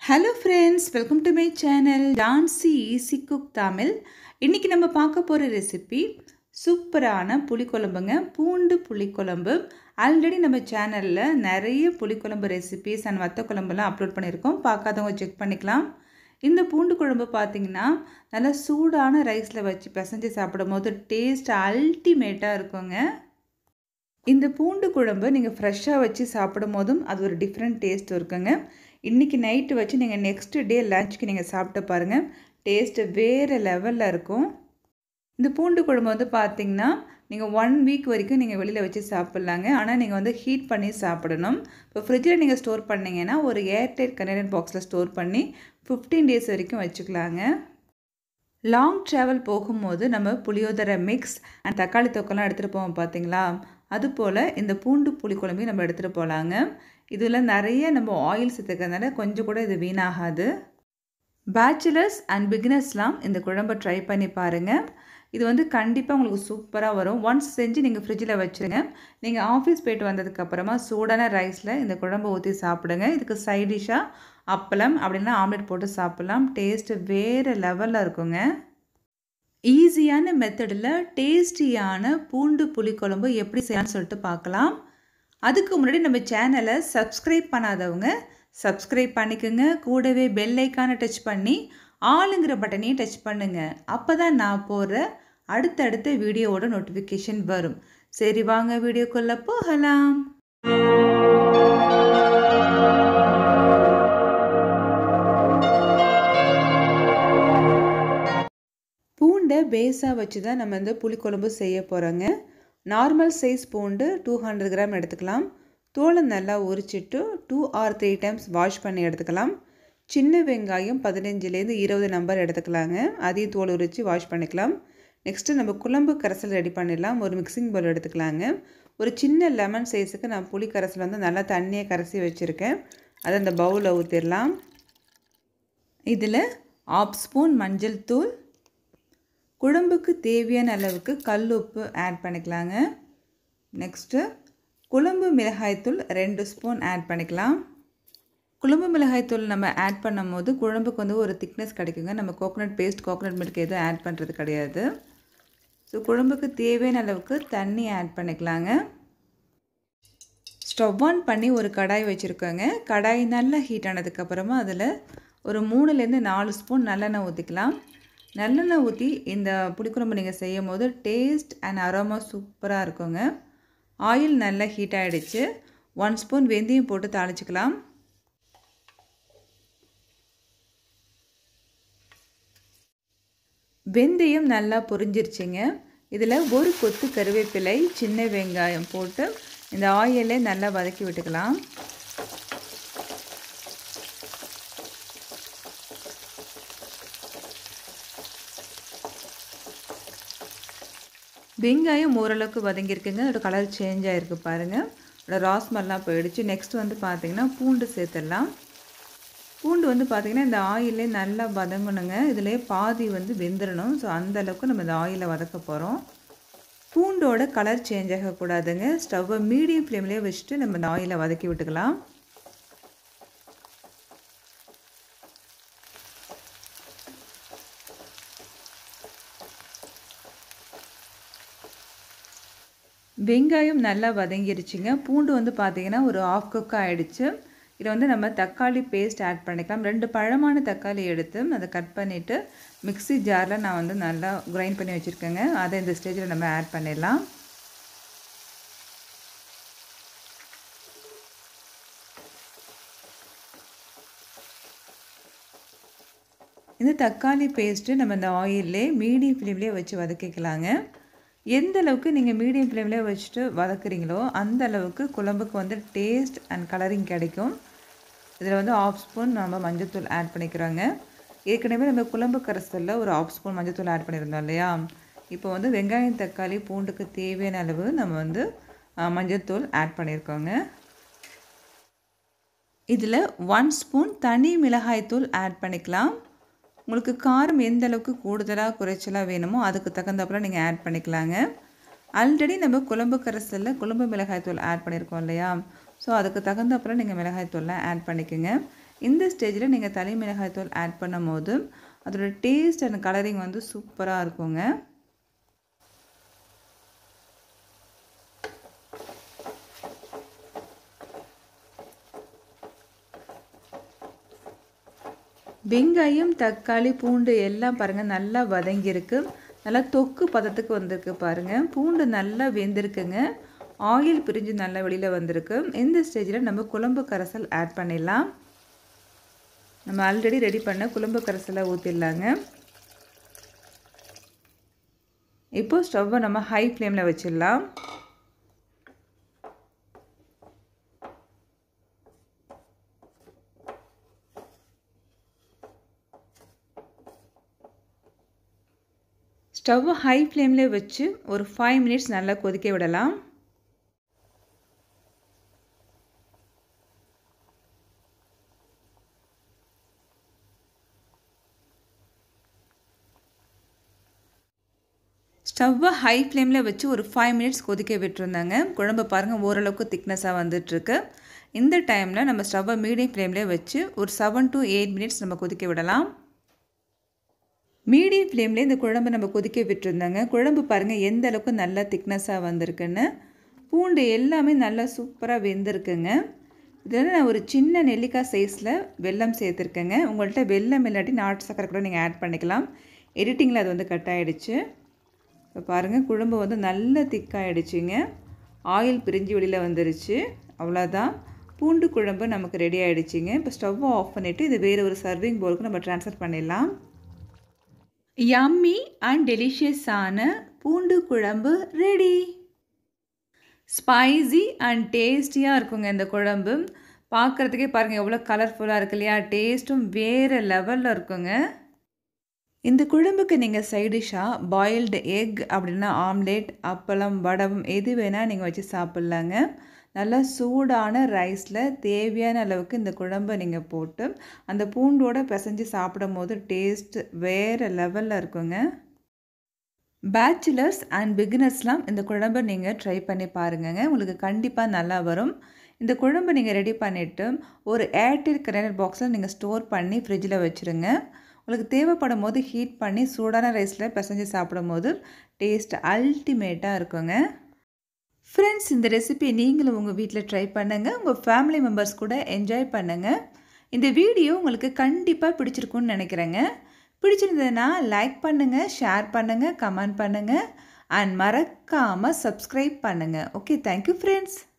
hello friends welcome to my channel டான்சி easy cook Tamil இன்றைக்கி நம்ம பார்க்க போகிற ரெசிபி சூப்பரான புளிக்குழம்புங்க பூண்டு புளிக்குழம்பு ஆல்ரெடி நம்ம சேனலில் நிறைய புளிக்குழம்பு ரெசிபிஸ் அண்ட் வத்த குழம்புலாம் அப்லோட் பண்ணியிருக்கோம் பார்க்காதவங்க செக் பண்ணிக்கலாம் இந்த பூண்டு குழம்பு பார்த்தீங்கன்னா நல்லா சூடான ரைஸில் வச்சு பிசைஞ்சு சாப்பிடும் போது டேஸ்ட் அல்டிமேட்டாக இருக்குங்க இந்த பூண்டு குழம்பு நீங்கள் ஃப்ரெஷ்ஷாக வச்சு சாப்பிடும் போதும் அது ஒரு டிஃப்ரெண்ட் டேஸ்ட் இருக்குங்க இன்றைக்கி நைட்டு வச்சு நீங்கள் நெக்ஸ்ட் டே லஞ்சுக்கு நீங்கள் சாப்பிட்டு பாருங்கள் டேஸ்ட்டு வேறு லெவலில் இருக்கும் இந்த பூண்டு குழம்பு வந்து பார்த்திங்கன்னா நீங்கள் ஒன் வீக் வரைக்கும் நீங்கள் வெளியில் வச்சு சாப்பிட்லாங்க ஆனால் நீங்கள் வந்து ஹீட் பண்ணி சாப்பிடணும் இப்போ ஃப்ரிட்ஜில் நீங்கள் ஸ்டோர் பண்ணிங்கன்னா ஒரு ஏர்டைட் கண்டெய்னர் பாக்ஸில் ஸ்டோர் பண்ணி ஃபிஃப்டீன் டேஸ் வரைக்கும் வச்சுக்கலாங்க லாங் ட்ராவல் போகும்போது நம்ம புளியோதரை மிக்ஸ் அண்ட் தக்காளி தொக்கெல்லாம் எடுத்துகிட்டு போவோம் பார்த்தீங்களா அதுபோல் இந்த பூண்டு புளி குழம்பையும் நம்ம எடுத்துகிட்டு போகலாங்க இதில் நிறைய நம்ம ஆயில் சேர்த்துக்கிறதுனால கொஞ்சம் கூட இது வீணாகாது பேச்சுலர்ஸ் அண்ட் பிகினர்ஸ்லாம் இந்த குழம்பை ட்ரை பண்ணி பாருங்கள் இது வந்து கண்டிப்பாக உங்களுக்கு சூப்பராக வரும் ஒன்ஸ் செஞ்சு நீங்கள் ஃப்ரிட்ஜில் வச்சுருங்க நீங்கள் ஆஃபீஸ் போயிட்டு வந்ததுக்கப்புறமா சூடான ரைஸில் இந்த குழம்பை ஊற்றி சாப்பிடுங்க இதுக்கு சைட் டிஷ்ஷாக அப்பளம் அப்படின்னா ஆம்லெட் போட்டு சாப்பிட்லாம் டேஸ்ட்டு வேறு லெவலில் இருக்குங்க ஈஸியான மெத்தடில் டேஸ்டியான பூண்டு புளிக்குழம்பு எப்படி செய்யலாம்னு சொல்லிட்டு பார்க்கலாம் அதுக்கு முன்னாடி நம்ம சேனலை சப்ஸ்கிரைப் பண்ணாதவங்க சப்ஸ்கிரைப் பண்ணிக்கோங்க கூடவே பெல் ஐக்கானை டச் பண்ணி ஆளுங்கிற பட்டனையும் டச் பண்ணுங்கள் அப்போ தான் நான் போகிற அடுத்தடுத்த வீடியோவோட நோட்டிஃபிகேஷன் வரும் சரி வாங்க வீடியோக்குள்ளே போகலாம் பூண்டை பேஸாக வச்சு தான் நம்ம இந்த புளிக்குழம்பு செய்ய போகிறோங்க நார்மல் சைஸ் பூண்டு டூ ஹண்ட்ரட் கிராம் எடுத்துக்கலாம் தோலை நல்லா உரிச்சிட்டு two or three times wash பண்ணி எடுத்துக்கலாம் சின்ன வெங்காயம் பதினஞ்சுலேருந்து இருபது நம்பர் எடுத்துக்கலாங்க அதையும் தோல் உரித்து வாஷ் பண்ணிக்கலாம் நெக்ஸ்ட்டு நம்ம குழம்பு கரைசல் ரெடி பண்ணிடலாம் ஒரு மிக்சிங் பவுல் எடுத்துக்கலாங்க ஒரு சின்ன லெமன் சைஸுக்கு நான் புளி கரைசல் வந்து நல்லா தண்ணியை கரைச்சி வச்சுருக்கேன் அதை அந்த பவுலில் ஊற்றிடலாம் இதில் ஆஃப் ஸ்பூன் மஞ்சள் தூள் குழம்புக்கு தேவையான அளவுக்கு கல் உப்பு ஆட் பண்ணிக்கலாங்க நெக்ஸ்ட்டு குழம்பு மிளகாய்த்தூள் ரெண்டு ஸ்பூன் ஆட் பண்ணிக்கலாம் குழம்பு மிளகாய்த்தூள் நம்ம ஆட் பண்ணும் போது குழம்புக்கு வந்து ஒரு திக்னஸ் கிடைக்குங்க நம்ம கோகோனட் பேஸ்ட் கோகோனட் மில்க் எதுவும் ஆட் பண்ணுறது கிடையாது ஸோ குழம்புக்கு தேவையான அளவுக்கு தண்ணி ஆட் பண்ணிக்கலாங்க ஸ்டவ் ஆன் பண்ணி ஒரு கடாய் வச்சுருக்கோங்க கடாய் நல்லா ஹீட் ஆனதுக்கப்புறமா அதில் ஒரு மூணுலேருந்து நாலு ஸ்பூன் நல்லெண்ணெய் ஊற்றிக்கலாம் நல்லெண்ணெய் ஊற்றி இந்த புளிக்குழம்பு நீங்கள் செய்யும் போது டேஸ்ட் அண்ட் அரோமா சூப்பராக இருக்குங்க ஆயில் நல்லா ஹீட் ஆகிடுச்சு ஒன் ஸ்பூன் வெந்தயம் போட்டு தாளிச்சிக்கலாம் வெந்தயம் நல்லா பொரிஞ்சிருச்சுங்க இதில் ஒரு கொத்து கருவேப்பிலை சின்ன வெங்காயம் போட்டு இந்த ஆயிலே நல்லா வதக்கி விட்டுக்கலாம் வெங்காயம் ஓரளவுக்கு வதங்கியிருக்குங்க அதோட கலர் சேஞ்ச் ஆகிருக்கு பாருங்கள் அதோட ராஸ்மெல்லாம் போயிடுச்சு நெக்ஸ்ட் வந்து பார்த்திங்கன்னா பூண்டு சேர்த்துடலாம் பூண்டு வந்து பார்த்திங்கன்னா இந்த ஆயிலே நல்லா வதங்கணுங்க இதிலே பாதி வந்து வெந்துடணும் ஸோ அந்த அளவுக்கு நம்ம இந்த ஆயிலை வதக்க போகிறோம் பூண்டோட கலர் சேஞ்ச் ஆகக்கூடாதுங்க ஸ்டவ்வை மீடியம் ஃப்ளேம்லேயே வச்சுட்டு நம்ம இந்த ஆயிலை வதக்கி விட்டுக்கலாம் வெங்காயம் நல்லா வதங்கிருச்சுங்க பூண்டு வந்து பார்த்திங்கன்னா ஒரு ஆஃப் குக் ஆகிடுச்சு இதில் வந்து நம்ம தக்காளி பேஸ்ட் ஆட் பண்ணிக்கலாம் ரெண்டு பழமான தக்காளி எடுத்து அதை கட் பண்ணிவிட்டு மிக்சி ஜாரில் நான் வந்து நல்லா கிரைண்ட் பண்ணி வச்சுருக்கேங்க அதை இந்த ஸ்டேஜில் நம்ம ஆட் பண்ணிடலாம் இந்த தக்காளி பேஸ்ட்டு நம்ம இந்த ஆயிலே மீடியம் ஃப்ளேம்லேயே வச்சு வதக்கிக்கலாங்க எந்த அளவுக்கு நீங்கள் மீடியம் ஃப்ளேம்லேயே வச்சுட்டு வதக்குறீங்களோ அந்த அளவுக்கு குழம்புக்கு வந்து டேஸ்ட் அண்ட் கலரிங் கிடைக்கும் இதில் வந்து ஆஃப் ஸ்பூன் நம்ம மஞ்சள்தூள் ஆட் பண்ணிக்கிறோங்க ஏற்கனவே நம்ம குழம்பு கரைசலில் ஒரு ஆஃப் ஸ்பூன் மஞ்சள்தூள் ஆட் பண்ணியிருந்தோம் இல்லையா இப்போ வந்து வெங்காயம் தக்காளி பூண்டுக்கு தேவையான அளவு நம்ம வந்து மஞ்சள்தூள் ஆட் பண்ணியிருக்கோங்க இதில் ஒன் ஸ்பூன் தனி மிளகாய்த்தூள் ஆட் பண்ணிக்கலாம் உங்களுக்கு காரம் எந்த அளவுக்கு கூடுதலாக குறைச்சலாக வேணுமோ அதுக்கு தகுந்தப்பல நீங்கள் ஆட் பண்ணிக்கலாங்க ஆல்ரெடி நம்ம குழம்பு கரைசலில் குழம்பு மிளகாய்த்தூள் ஆட் பண்ணியிருக்கோம் இல்லையா ஸோ அதுக்கு தகுந்தப்பல நீங்கள் மிளகாய்த்தூள்லாம் ஆட் பண்ணிக்கோங்க இந்த ஸ்டேஜில் நீங்கள் தனி மிளகாய் தூள் ஆட் பண்ணும் போது அதோட டேஸ்ட் அண்ட் கலரிங் வந்து சூப்பராக இருக்குங்க வெங்காயம் தக்காளி பூண்டு எல்லாம் பாருங்கள் நல்லா வதங்கியிருக்கு நல்லா தொக்கு பதத்துக்கு வந்திருக்கு பாருங்கள் பூண்டு நல்லா வெந்திருக்குங்க ஆயில் பிரிஞ்சு நல்லா வெளியில் வந்திருக்கு இந்த ஸ்டேஜில் நம்ம குழம்பு கரைசல் ஆட் பண்ணிடலாம் நம்ம ஆல்ரெடி ரெடி பண்ண குழம்பு கரைசலை ஊற்றிடலாங்க இப்போ ஸ்டவ்வை நம்ம ஹை ஃப்ளேமில் வச்சிடலாம் ஸ்டவ்வை ஹை ஃப்ளேமில் வச்சு ஒரு ஃபைவ் மினிட்ஸ் நல்லா கொதிக்க விடலாம் ஸ்டவ்வை ஹை ஃப்ளேமில் வச்சு ஒரு ஃபைவ் மினிட்ஸ் கொதிக்க விட்டுருந்தாங்க குழம்பு பாருங்கள் ஓரளவுக்கு திக்னஸாக வந்துட்டுருக்கு இந்த டைமில் நம்ம ஸ்டவ்வை மீடியம் ஃப்ளேம்லேயே வச்சு ஒரு செவன் டு எயிட் மினிட்ஸ் நம்ம கொதிக்க விடலாம் மீடியம் ஃப்ளேம்லேயே இந்த குழம்பு நம்ம கொதிக்க விட்டுருந்தாங்க குழம்பு பாருங்கள் எந்த அளவுக்கு நல்லா திக்னஸாக வந்திருக்குன்னு பூண்டு எல்லாமே நல்லா சூப்பராக வெந்திருக்குங்க இதில் நான் ஒரு சின்ன நெல்லிக்காய் சைஸில் வெல்லம் சேர்த்துருக்கேங்க உங்கள்கிட்ட வெல்லம் இல்லாட்டி நாட்டு சக்கரை கூட நீங்கள் ஆட் பண்ணிக்கலாம் எடிட்டிங்கில் அது வந்து கட் ஆகிடுச்சு இப்போ பாருங்கள் குழம்பு வந்து நல்ல திக்காகிடுச்சிங்க ஆயில் பிரிஞ்சு வெளியில் வந்துருச்சு அவ்வளோதான் பூண்டு குழம்பு நமக்கு ரெடி ஆகிடுச்சிங்க இப்போ ஸ்டவ்வை ஆஃப் பண்ணிவிட்டு இது வேறு ஒரு சர்விங் பவுலுக்கு நம்ம ட்ரான்ஸ்ஃபர் பண்ணிடலாம் யம்மி அண்ட் டெலிஷியஸான பூண்டு குழம்பு ரெடி ஸ்பைசி அண்ட் டேஸ்டியாக இருக்குங்க இந்த குழம்பு பார்க்குறதுக்கே பாருங்கள் எவ்வளோ கலர்ஃபுல்லாக இருக்கு இல்லையா டேஸ்ட்டும் வேறு லெவலில் இருக்குங்க இந்த குழம்புக்கு நீங்கள் சைடிஷாக பாயில்டு எக் அப்படின்னா ஆம்லேட் அப்பளம் வடகம் எது வேணால் நீங்கள் வச்சு சாப்பிட்லாங்க நல்லா சூடான ரைஸில் தேவையான அளவுக்கு இந்த குழம்பை நீங்கள் போட்டு அந்த பூண்டோடு பிசைஞ்சு சாப்பிடும் போது டேஸ்ட் வேறு லெவலில் இருக்குங்க பேச்சுலர்ஸ் அண்ட் பிகினர்ஸ்லாம் இந்த குழம்பை நீங்கள் ட்ரை பண்ணி பாருங்கங்க உங்களுக்கு கண்டிப்பாக நல்லா வரும் இந்த குழம்பை நீங்கள் ரெடி பண்ணிவிட்டு ஒரு ஏர்டெல் கண்டெய்னர் பாக்ஸில் நீங்கள் ஸ்டோர் பண்ணி ஃப்ரிட்ஜில் வச்சுருங்க உங்களுக்கு தேவைப்படும் போது ஹீட் பண்ணி சூடான ரைஸில் பிசைஞ்சு சாப்பிடும் போது டேஸ்ட் அல்டிமேட்டாக இருக்குங்க ஃப்ரெண்ட்ஸ் இந்த ரெசிபி நீங்களும் உங்கள் வீட்டில் ட்ரை பண்ணுங்கள் உங்கள் ஃபேமிலி மெம்பர்ஸ் கூட என்ஜாய் பண்ணுங்கள் இந்த வீடியோ உங்களுக்கு கண்டிப்பாக பிடிச்சிருக்குன்னு நினைக்கிறேங்க பிடிச்சிருந்ததுன்னா லைக் பண்ணுங்கள் ஷேர் பண்ணுங்கள் கமெண்ட் பண்ணுங்கள் அண்ட் மறக்காமல் சப்ஸ்கிரைப் பண்ணுங்கள் ஓகே தேங்க்யூ ஃப்ரெண்ட்ஸ்